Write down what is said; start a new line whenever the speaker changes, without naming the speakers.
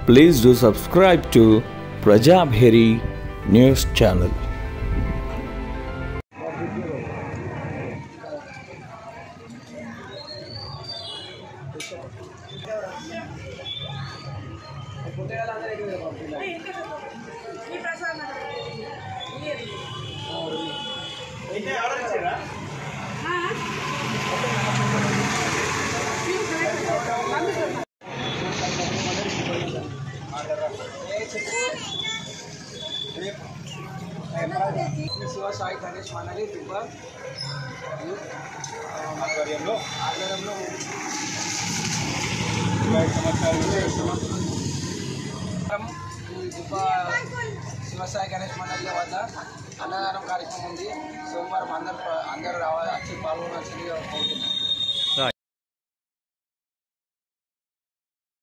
Please do subscribe to Prajabheri News Channel.
Shiva Sai Ganesh మండలి దిబ్బ ఆధ్వర్యంలో ఆధ్వర్యంలో ఈ దిబ్బ శివసాయి గణేష్ మండలి వద్ద అన్నదానం కార్యక్రమం ఉంది సోమవారం అందరు అందరూ రావాలి వచ్చి పాల్గొనాల్సిందిగా కోరుతున్నాను